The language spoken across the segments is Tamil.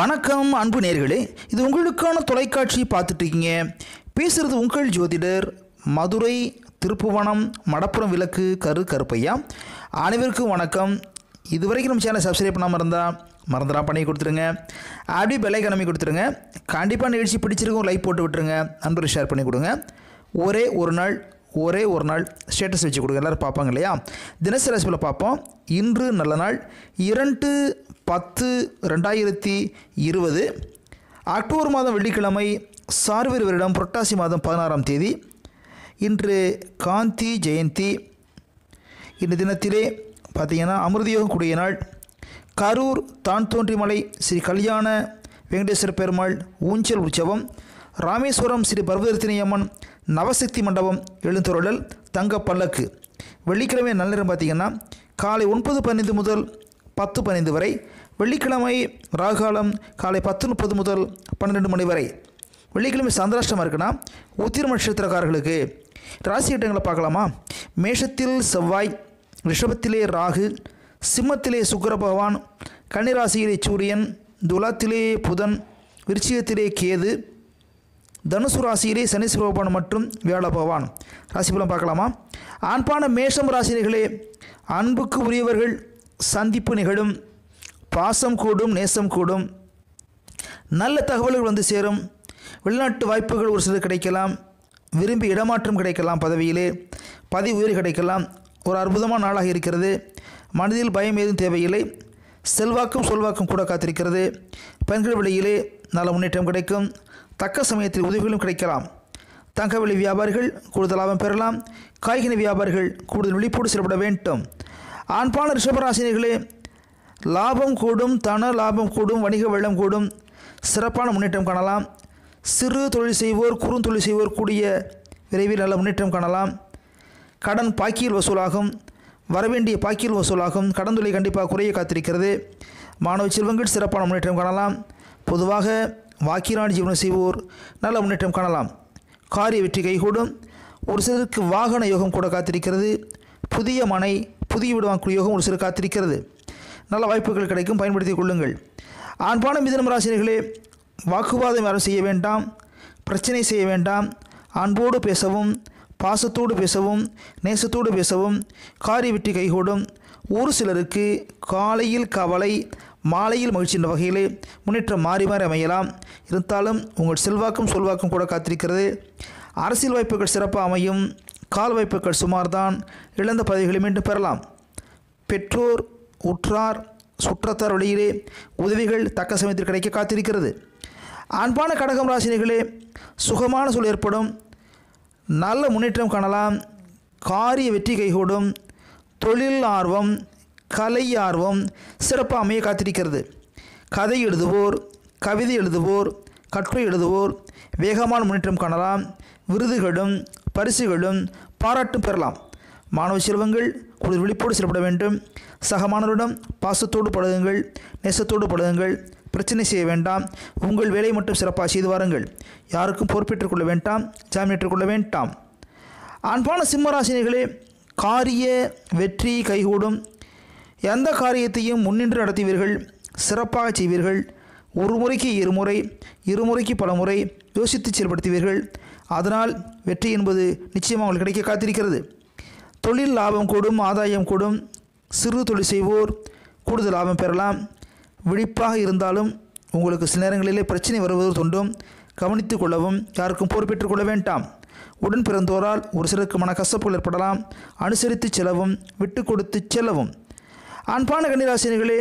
வணக்கம் அன்பு நேர்களே இது உங்களுக்கான தொலைக்காட்சி பார்த்துட்டு இருக்கீங்க பேசுகிறது உங்கள் ஜோதிடர் மதுரை திருப்புவனம் மடப்புறம் விளக்கு கரு கருப்பையா அனைவருக்கும் வணக்கம் இதுவரைக்கும் நம்ம சேனலை சப்ஸ்கிரைப் பண்ணாமல் இருந்தால் மறந்துடா பண்ணி கொடுத்துருங்க அப்படியே பெல்லை கிளம்பி கொடுத்துருங்க கண்டிப்பாக நிகழ்ச்சி பிடிச்சிருக்கும் லைக் போட்டு விட்டுருங்க நண்பர்கள் ஷேர் பண்ணி கொடுங்க ஒரே ஒரு நாள் ஒரே ஒரு நாள் ஸ்டேட்டஸ் வச்சு கொடுங்க எல்லோரும் பார்ப்பாங்க இல்லையா தினசரி ராசியில் பார்ப்போம் இன்று நல்ல நாள் இரண்டு பத்து ரெண்டாயிரத்தி இருபது அக்டோபர் மாதம் வெள்ளிக்கிழமை சார்வரி வருடம் புரட்டாசி மாதம் பதினாறாம் தேதி இன்று காந்தி ஜெயந்தி இந்த தினத்திலே பார்த்தீங்கன்னா அமிர்தயோகம் கூடிய நாள் கரூர் தான் தோன்றிமலை ஸ்ரீ கல்யாண வெங்கடேஸ்வர பெருமாள் ஊஞ்சல் உற்சவம் ராமேஸ்வரம் ஸ்ரீ பர்வதர்த்தினி அம்மன் நவசக்தி மண்டபம் எழுந்தொருளல் தங்க பல்லக்கு வெள்ளிக்கிழமை நள்ளிரம் பார்த்தீங்கன்னா காலை ஒன்பது பதினைந்து முதல் பத்து பதினைந்து வரை வெள்ளிக்கிழமை ராகாலம் காலை பத்து முப்பது முதல் பன்னிரெண்டு மணி வரை வெள்ளிக்கிழமை சந்திராஷ்டமம் இருக்குன்னா உத்திர நட்சத்திரக்காரர்களுக்கு ராசி கட்டங்களை பார்க்கலாமா மேஷத்தில் செவ்வாய் ரிஷபத்திலே ராகு சிம்மத்திலே சுக்கிர பகவான் கன்னிராசியிலே சூரியன் துலாத்திலே புதன் விருச்சிகத்திலே கேது தனுசு ராசியிலே சனி பகவான் மற்றும் வியாழ பகவான் ராசி பலம் பார்க்கலாமா ஆண்பான மேஷம் ராசினிகளே அன்புக்கு உரியவர்கள் சந்திப்பு நிகழும் பாசம் கூடும் நேசம் கூடும் நல்ல தகவல்கள் வந்து சேரும் வெளிநாட்டு வாய்ப்புகள் ஒரு சிலர் கிடைக்கலாம் விரும்பி இடமாற்றம் கிடைக்கலாம் பதவியிலே பதவி உயர் கிடைக்கலாம் ஒரு அற்புதமான நாளாக இருக்கிறது மனதில் பயம் ஏதும் தேவையில்லை செல்வாக்கும் சொல்வாக்கும் கூட காத்திருக்கிறது பெண்கள் விலையிலே நல்ல முன்னேற்றம் கிடைக்கும் தக்க சமயத்தில் உதவிகளும் கிடைக்கலாம் தங்க விலை வியாபாரிகள் கூடுதல் லாபம் பெறலாம் காய்கனி வியாபாரிகள் கூடுதல் விழிப்போடு செயல்பட வேண்டும் ஆண்பான ரிஷபராசினிகளே லாபம் கூடும் தன லாபம் கூடும் வணிக வெள்ளம் கூடும் சிறப்பான முன்னேற்றம் காணலாம் சிறு தொழில் செய்வோர் குறுந்தொழில் செய்வோர் கூடிய விரைவில் நல்ல முன்னேற்றம் காணலாம் கடன் பாக்கியில் வசூலாகும் வரவேண்டிய பாக்கியில் வசூலாகும் கடன் தொழில் கண்டிப்பாக குறைய காத்திருக்கிறது மாணவ செல்வங்கள் சிறப்பான முன்னேற்றம் காணலாம் பொதுவாக வாக்கிராணி ஜீவனம் செய்வோர் நல்ல முன்னேற்றம் காணலாம் காரிய வெற்றி கைகூடும் ஒரு சிலருக்கு வாகன யோகம் கூட காத்திருக்கிறது புதிய மனை புதிய வீடு வாங்கக்கூடிய யோகம் ஒரு சிலர் காத்திருக்கிறது நல்ல வாய்ப்புகள் கிடைக்கும் பயன்படுத்திக் கொள்ளுங்கள் ஆண்பான மிதனம் ராசினிகளே வாக்குவாதம் யாரும் செய்ய வேண்டாம் பிரச்சனை செய்ய வேண்டாம் அன்போடு பேசவும் பாசத்தோடு பேசவும் நேசத்தோடு பேசவும் காரிய வெற்றி கைகூடும் ஒரு சிலருக்கு காலையில் கவலை மாலையில் மகிழ்ச்சி என்ற வகையிலே முன்னேற்றம் மாறி மாறி அமையலாம் இருந்தாலும் உங்கள் செல்வாக்கும் சொல்வாக்கும் கூட காத்திருக்கிறது அரசியல் வாய்ப்புகள் சிறப்பாக அமையும் கால் வாய்ப்புகள் சுமார்தான் இழந்த பதவிகளை மீண்டும் பெறலாம் பெற்றோர் உற்றார் சுற்றத்தார் வழியிலே உதவிகள் தக்க சமயத்தில் கிடைக்க காத்திருக்கிறது அன்பான கடகம் ராசினிகளே சுகமான சூழல் ஏற்படும் நல்ல முன்னேற்றம் காணலாம் காரிய வெற்றி கைகூடும் தொழில் ஆர்வம் கலை ஆர்வம் சிறப்பாக அமைய காத்திருக்கிறது கதை எழுதுவோர் கவிதை எழுதுவோர் கட்டுரை எழுதுவோர் வேகமான முன்னேற்றம் காணலாம் விருதுகளும் பரிசுகளும் பாராட்டும் பெறலாம் மாணவ செல்வங்கள் ஒரு விழிப்போடு செயல்பட வேண்டும் சக மாணவரிடம் பாசத்தோடு பழகுங்கள் நேசத்தோடு பழகுங்கள் பிரச்சனை செய்ய வேண்டாம் உங்கள் வேலை மட்டும் சிறப்பாக செய்து வாருங்கள் யாருக்கும் பொறுப்பேற்றுக் கொள்ள வேண்டாம் ஜாமீன் கொள்ள வேண்டாம் அன்பான சிம்மராசினிகளே காரிய வெற்றி கைகூடும் எந்த காரியத்தையும் முன்னின்று நடத்துவீர்கள் சிறப்பாக செய்வீர்கள் ஒரு முறைக்கு இருமுறை இருமுறைக்கு பல முறை யோசித்து செயல்படுத்துவீர்கள் அதனால் வெற்றி என்பது நிச்சயமாக உங்களுக்கு கிடைக்க காத்திருக்கிறது தொழில் லாபம் கூடும் ஆதாயம் கூடும் சிறு தொழில் செய்வோர் கூடுதல் லாபம் பெறலாம் விழிப்பாக இருந்தாலும் உங்களுக்கு சில நேரங்களிலே பிரச்சனை வருவது தொண்டும் கவனித்து கொள்ளவும் யாருக்கும் பொறுப்பேற்றுக் கொள்ள வேண்டாம் உடன் பிறந்தோரால் ஒரு சிலருக்கு மன கசப்புகள் ஏற்படலாம் அனுசரித்து செல்லவும் விட்டு கொடுத்து செல்லவும் அன்பான கன்னிராசினிகளே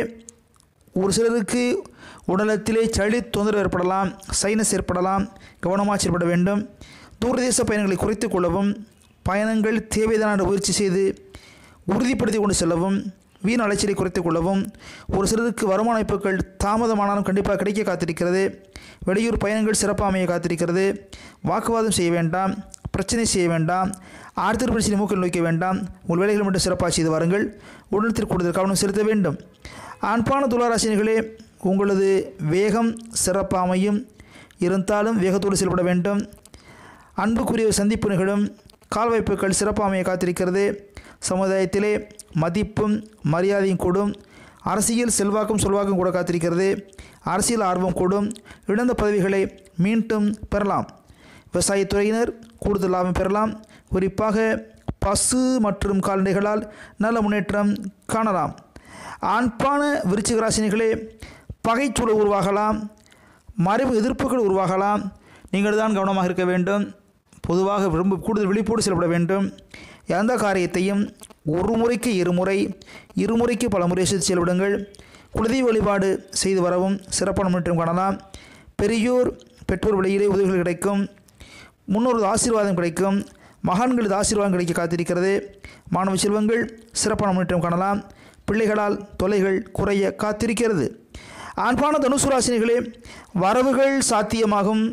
ஒரு சிலருக்கு உடலத்திலே சளி தொந்தரவு ஏற்படலாம் சைனஸ் ஏற்படலாம் கவனமாக செயல்பட வேண்டும் தூரதேச பயணங்களை குறைத்து கொள்ளவும் பயணங்கள் தேவைதான முயற்சி செய்து உறுதிப்படுத்தி கொண்டு செல்லவும் வீண் அலைச்சலை குறைத்துக் கொள்ளவும் ஒரு சிலருக்கு வருமான வாய்ப்புகள் தாமதமானாலும் கண்டிப்பாக கிடைக்க காத்திருக்கிறது வெளியூர் பயணங்கள் சிறப்பாக அமைய காத்திருக்கிறது வாக்குவாதம் செய்ய வேண்டாம் பிரச்சனை செய்ய வேண்டாம் ஆர்த்தர் பிரச்சனை மூக்கில் நோக்க வேண்டாம் உங்கள் வேலைகள் மட்டும் சிறப்பாக செய்து வாருங்கள் உடனத்தில் கூடுதல் கவனம் செலுத்த வேண்டும் அன்பான துளாராசினிகளே உங்களது வேகம் சிறப்பாக அமையும் இருந்தாலும் வேகத்தோடு செயல்பட வேண்டும் அன்புக்குரிய சந்திப்பு நிகழும் கால்வாய்ப்புகள் சிறப்பாக அமைய காத்திருக்கிறது சமுதாயத்திலே மதிப்பும் மரியாதையும் கூடும் அரசியல் செல்வாக்கும் சொல்வாக்கும் கூட காத்திருக்கிறது அரசியல் ஆர்வம் கூடும் இழந்த பதவிகளை மீண்டும் பெறலாம் விவசாயத்துறையினர் கூடுதல் லாபம் பெறலாம் குறிப்பாக பசு மற்றும் கால்நடைகளால் நல்ல முன்னேற்றம் காணலாம் ஆண்பான விருச்சிக ராசினிகளே பகைச்சூழல் உருவாகலாம் மறைவு எதிர்ப்புகள் உருவாகலாம் நீங்கள் தான் கவனமாக இருக்க வேண்டும் பொதுவாக விரும்ப கூடுதல் விழிப்போடு செயல்பட வேண்டும் எந்த காரியத்தையும் ஒரு முறைக்கு இருமுறை இருமுறைக்கு பல முறை செய்து செயல்படுங்கள் குலதெய்வ வழிபாடு செய்து வரவும் சிறப்பான முன்னேற்றம் காணலாம் பெரியோர் பெற்றோர் வழியிலே உதவிகள் கிடைக்கும் முன்னோரது ஆசீர்வாதம் கிடைக்கும் மகான்களது ஆசீர்வாதம் கிடைக்க காத்திருக்கிறது மாணவ செல்வங்கள் சிறப்பான முன்னேற்றம் காணலாம் பிள்ளைகளால் தொலைகள் குறைய காத்திருக்கிறது ஆண்பான தனுசு ராசினிகளே வரவுகள் சாத்தியமாகும்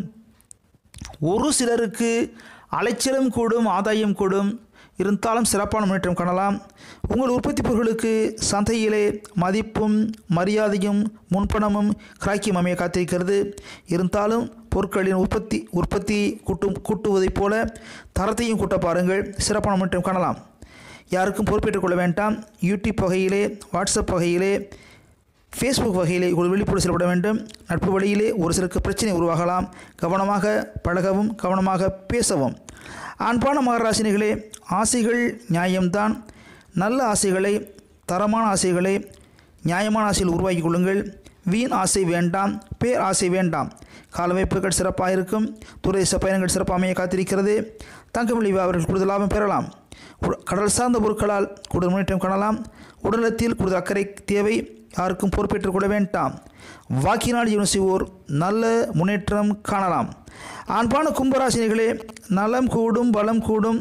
ஒரு சிலருக்கு அலைச்சலும் கூடும் ஆதாயம் கூடும் இருந்தாலும் சிறப்பான முன்னேற்றம் காணலாம் உங்கள் உற்பத்தி பொருட்களுக்கு சந்தையிலே மதிப்பும் மரியாதையும் முன்பணமும் கிராக்கியம் அமைய காத்திருக்கிறது இருந்தாலும் பொருட்களின் உற்பத்தி உற்பத்தி கூட்டும் கூட்டுவதைப் போல தரத்தையும் கூட்ட பாருங்கள் சிறப்பான முன்னேற்றம் காணலாம் யாருக்கும் பொறுப்பேற்றுக் கொள்ள வேண்டாம் யூடியூப் வகையிலே வாட்ஸ்அப் வகையிலே ஃபேஸ்புக் வகையிலே ஒரு விழிப்புடன் செயல்பட வேண்டும் நட்பு வழியிலே ஒரு சிலருக்கு பிரச்சனை உருவாகலாம் கவனமாக பழகவும் கவனமாக பேசவும் ஆண்பான மகராசினிகளே ஆசைகள் நியாயம்தான் நல்ல ஆசைகளை தரமான ஆசைகளை நியாயமான ஆசையில் உருவாக்கி கொள்ளுங்கள் வீண் ஆசை வேண்டாம் பேர் ஆசை வேண்டாம் காலமைப்புகள் சிறப்பாக இருக்கும் துரதேச பயணங்கள் சிறப்பாக அமைய காத்திருக்கிறது தங்க விளைவு அவர்கள் கூடுதல் லாபம் பெறலாம் உ- கடல் சார்ந்த பொருட்களால் கூடுதல் முன்னேற்றம் காணலாம் உடலத்தில் கூடுதல் அக்கறை தேவை யாருக்கும் பொறுப்பேற்றுக் கொள்ள வேண்டாம் வாக்கினால் ஜீவனம் செய்வோர் நல்ல முன்னேற்றம் காணலாம் ஆண்பான கும்பராசினிகளே நலம் கூடும் பலம் கூடும்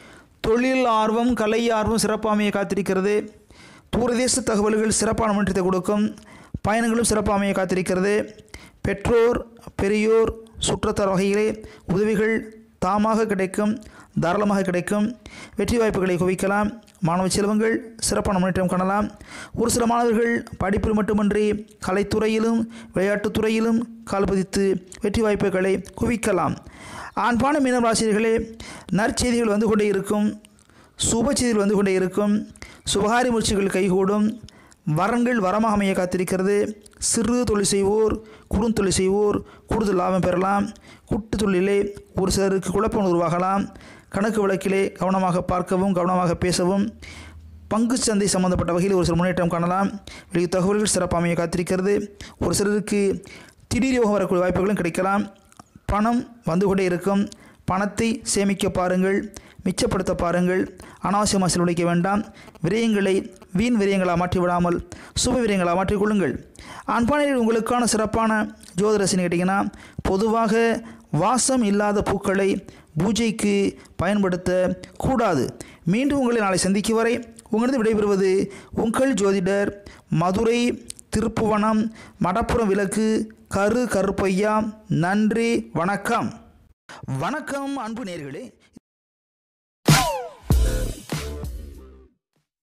தொழில் ஆர்வம் கலை ஆர்வம் சிறப்பாமையை காத்திருக்கிறது தூரதேச தகவல்கள் சிறப்பான முன்னேற்றத்தை கொடுக்கும் பயணங்களும் சிறப்பாக அமைய காத்திருக்கிறது பெற்றோர் பெரியோர் சுற்றத்தார் வகையிலே உதவிகள் தாமாக கிடைக்கும் தாராளமாக கிடைக்கும் வெற்றி வாய்ப்புகளை குவிக்கலாம் மாணவ செல்வங்கள் சிறப்பான முன்னேற்றம் காணலாம் ஒரு சில மாணவர்கள் படிப்பில் மட்டுமின்றி கலைத்துறையிலும் விளையாட்டுத் துறையிலும் கால்பதித்து வெற்றி வாய்ப்புகளை குவிக்கலாம் ஆண்பான மீனம் ராசிரியர்களே நற்செய்திகள் வந்து கொண்டே இருக்கும் சுப செய்திகள் வந்து கொண்டே இருக்கும் சுபகாரி முயற்சிகள் கைகூடும் வரன்கள் வரமாக அமைய காத்திருக்கிறது சிறு தொழில் செய்வோர் குறுந்தொழில் செய்வோர் கூடுதல் லாபம் பெறலாம் கூட்டு தொழிலே ஒரு சிலருக்கு குழப்பம் உருவாகலாம் கணக்கு வழக்கிலே கவனமாக பார்க்கவும் கவனமாக பேசவும் பங்கு சந்தை சம்பந்தப்பட்ட வகையில் ஒரு சில முன்னேற்றம் காணலாம் வெளிய தகவல்கள் சிறப்பாக அமைய காத்திருக்கிறது ஒரு சிலருக்கு திடீர் யோகம் வரக்கூடிய வாய்ப்புகளும் கிடைக்கலாம் பணம் வந்து கொண்டே இருக்கும் பணத்தை சேமிக்க பாருங்கள் மிச்சப்படுத்த பாருங்கள் அனாவசியமாக செலவழிக்க வேண்டாம் விரயங்களை வீண் விரயங்களாக மாற்றி விடாமல் சுப விரயங்களாக மாற்றிக்கொள்ளுங்கள் ஆண்பானையில் உங்களுக்கான சிறப்பான ஜோதிரசின்னு கேட்டிங்கன்னா பொதுவாக வாசம் இல்லாத பூக்களை பூஜைக்கு பயன்படுத்த கூடாது மீண்டும் உங்களை நாளை சந்திக்கும் வரை உங்களது விடைபெறுவது உங்கள் ஜோதிடர் மதுரை திருப்புவனம் மடப்புறம் விளக்கு கரு கருப்பையா நன்றி வணக்கம் வணக்கம் அன்பு நேர்களே